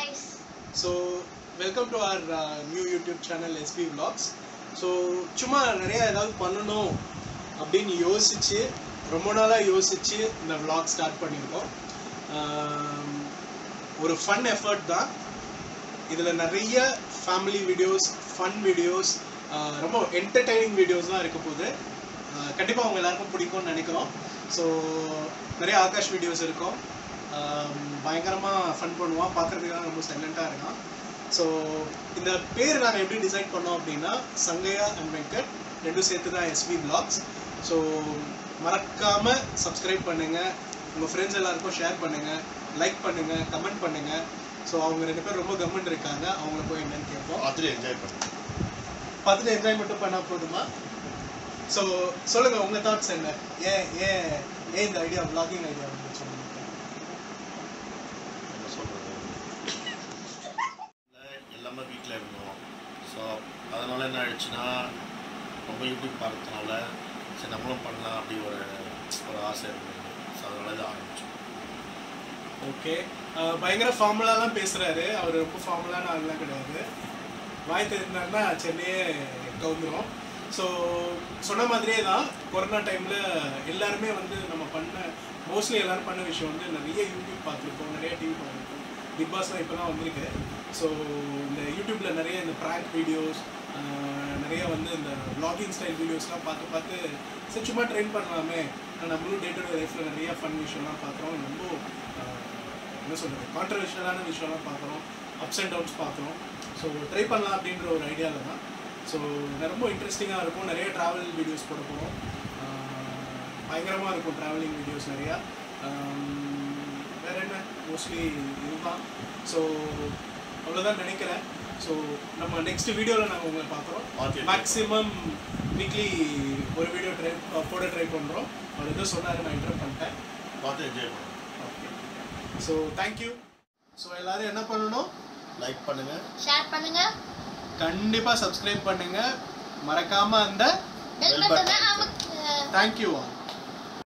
guys. So welcome to our new YouTube channel SP vlogs so சும்மா நிறைய ஏதாவது பண்ணணும் அப்படின்னு யோசிச்சு ரொம்ப நாளாக யோசிச்சு இந்த vlog ஸ்டார்ட் பண்ணியிருக்கோம் ஆம், ஒரு ஃபன் எஃபர்ட் தான் இதில் நிறைய ஃபேமிலி வீடியோஸ் ஃபன் வீடியோஸ் ரொம்ப என்டர்டைனிங் வீடியோஸ் தான் இருக்க போகுது கண்டிப்பாக அவங்க எல்லாருக்கும் பிடிக்கும்னு நினைக்கிறோம் ஸோ நிறைய ஆகாஷ் வீடியோஸ் இருக்கும் பயங்கரமாக ஃபன் பண்ணுவான் பார்க்குறதுக்காக ரொம்ப சைலண்ட்டாக இருக்கான் ஸோ இந்த பேர் நாங்கள் எப்படி டிசைட் பண்ணோம் அப்படின்னா சங்கையா அண்ட் வெங்கட் ரெண்டும் சேர்த்து தான் எஸ்வி பிளாக்ஸ் ஸோ மறக்காமல் சப்ஸ்கிரைப் பண்ணுங்கள் உங்கள் ஃப்ரெண்ட்ஸ் எல்லாருக்கும் ஷேர் பண்ணுங்கள் லைக் பண்ணுங்கள் கமெண்ட் பண்ணுங்கள் ஸோ அவங்க ரெண்டு பேரும் ரொம்ப கம்மன் இருக்காங்க அவங்கள போய் என்னன்னு கேட்போம் பார்த்துட்டு என்ஜாய் பண்ணுங்க பார்த்துட்டு என்ஜாய் மட்டும் பண்ணா போதுமா ஸோ சொல்லுங்க உங்க தாட்ஸ் என்ன ஏன் ஏன் ஏன் இந்த ஐடியா vlogging ஐடியா வந்து சொல்லுங்க என்ன சொல்றது இல்ல, எல்லாமே வீட்டில் இருந்தோம் ஸோ அதனால என்ன ஆயிடுச்சுன்னா ரொம்ப யூடியூப் பார்த்ததுனால சரி நம்மளும் பண்ணலாம் அப்படி ஒரு ஒரு ஆசை இருந்தது ஸோ அதனால இது ஆரம்பிச்சோம் ஓகே பயங்கர ஃபார்முலாலாம் பேசுறாரு அவர் ரொம்ப ஃபார்முலான ஆள்லாம் கிடையாது வாய் தெரிந்தாருன்னா சென்னையே கவுந்துரும் ஸோ சொன்ன மாதிரியே தான் கொரோனா டைமில் எல்லாருமே வந்து நம்ம பண்ண மோஸ்ட்லி எல்லாரும் பண்ண விஷயம் வந்து நிறைய யூடியூப் பார்த்துருக்கோம் நிறைய டிவி பார்த்துருக்கோம் பிக் பாஸ்லாம் இப்போ தான் வந்திருக்கு ஸோ இந்த யூடியூப்பில் நிறைய இந்த ப்ராங்க் வீடியோஸ் நிறைய வந்து இந்த vlogging ஸ்டைல் வீடியோஸ்லாம் பார்த்து பார்த்து சரி சும்மா ட்ரெயின் பண்ணலாமே ஆனா நம்மளும் டே டு டே லைஃப்பில் நிறைய ஃபன் விஷயம்லாம் பார்க்குறோம் ரொம்ப ஆஹ், என்ன சொல்கிறது கான்ட்ரவர்ஷியலான விஷயம்லாம் பார்க்குறோம் அப்ஸ் அண்ட் டவுன்ஸ் பார்க்குறோம் ஸோ ட்ரை பண்ணலாம் அப்படின்ற ஒரு ஐடியாவில் தான் ஸோ ரொம்ப இன்ட்ரெஸ்டிங்காக இருக்கும் நிறைய ட்ராவல் வீடியோஸ் போட போகிறோம் பயங்கரமாக இருக்கும் ட்ராவலிங் வீடியோஸ் நிறையா ஆம், வேற என்ன மோஸ்ட்லி இதுதான் ஸோ அவ்வளோதான் நினைக்கிறேன் ஸோ நம்ம நெக்ஸ்ட் வீடியோவில் நாங்கள் உங்களை பார்க்குறோம் Okay. மேக்ஸிமம் வீக்லி ஒரு வீடியோ ட்ரை போட ட்ரை பண்ணுறோம் அவர் எதோ சொன்னார் நான் இன்டர் பண்ணிட்டேன் பார்த்து என்ஜாய் பண்ணுங்க ஓகே ஸோ தேங்க்யூ ஸோ எல்லாரும் என்ன பண்ணணும் லைக் பண்ணுங்க ஷேர் பண்ணுங்க கண்டிப்பாக சப்ஸ்கிரைப் பண்ணுங்க மறக்காம அந்த பெல் Bell button. பட்டனை அமுக்கு தேங்க்யூ